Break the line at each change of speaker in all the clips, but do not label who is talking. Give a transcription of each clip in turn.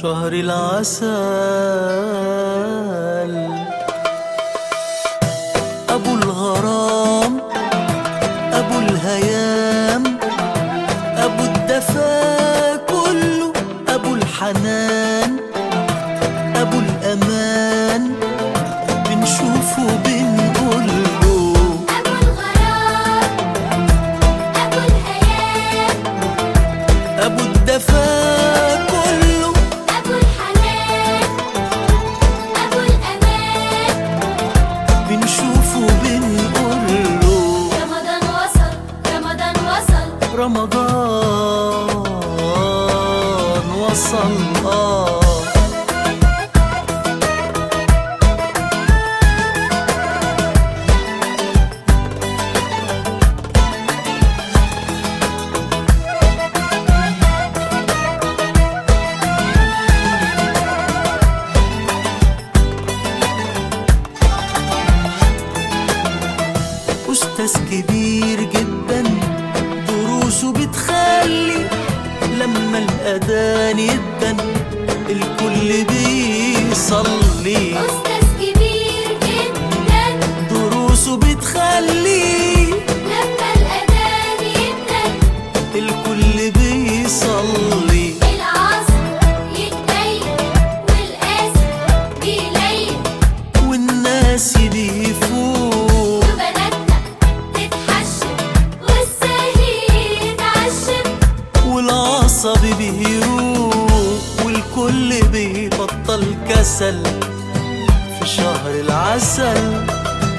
شهر العسل أبو الغرام أبو الهيام أبو الدفا كله أبو الحنان أبو الأمان بنشوفه بنقول له
أبو الغرام أبو الهيام
أبو الدفا كله
أبو الحنان أبو الأمان
بنشوفه بنقول له
رمضان وصل رمضان وصل
رمضان وصل آه أستاذ كبير جدا دروسه بتخلي لما الأذان يدن الكل بيصلي
أستاذ كبير جدا
دروسه بتخلي
لما الأذان يبدأ
الكل بيصلي
العصر يتبين والقاسم بيلين
والناس بيفوق
وبناتنا تتحشم والسهير يتعشم
والعصب بيروق والكل بيبطل كسل في شهر العسل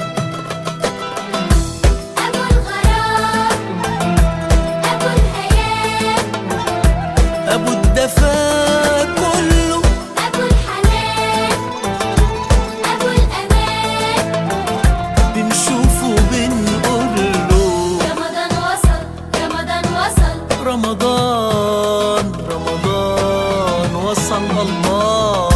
أبو الغرام أبو الهيام
أبو الدفا كله
أبو الحنان أبو الأمان
بنشوفه بنقول له
رمضان وصل رمضان وصل
رمضان رمضان وصل الله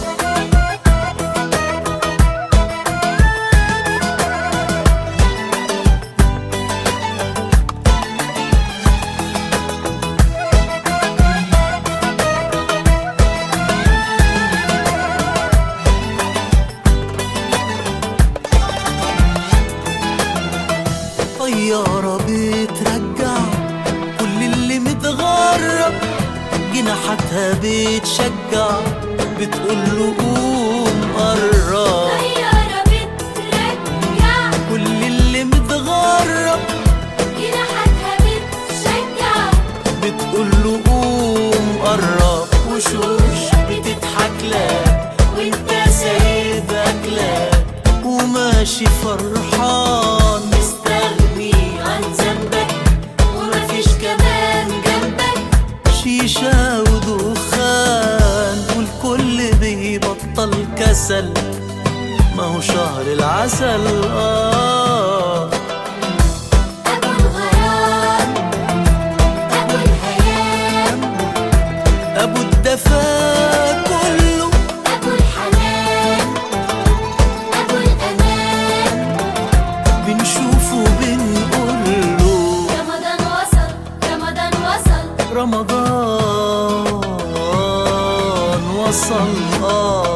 طيارة بترجع كل اللي متغرب جناحاتها بتشجع بتقول له قوم قرب
طيارة بترجع
كل اللي متغرب
جناحاتها بتشجع
بتقول له قوم قرب وشوش بتضحك لك وانت سايب اكلك وماشي فرحان مستغني عن ذنبك ومفيش كمان جنبك شيشة ودخان والكل بيبطل كسل ما هو شهر العسل آه
أبو الغرام أبو الهيام
أبو الدفا كله
أبو الحنان أبو الأمان
بنشوفه بنقول له
رمضان وصل رمضان وصل
رمضان وصل آه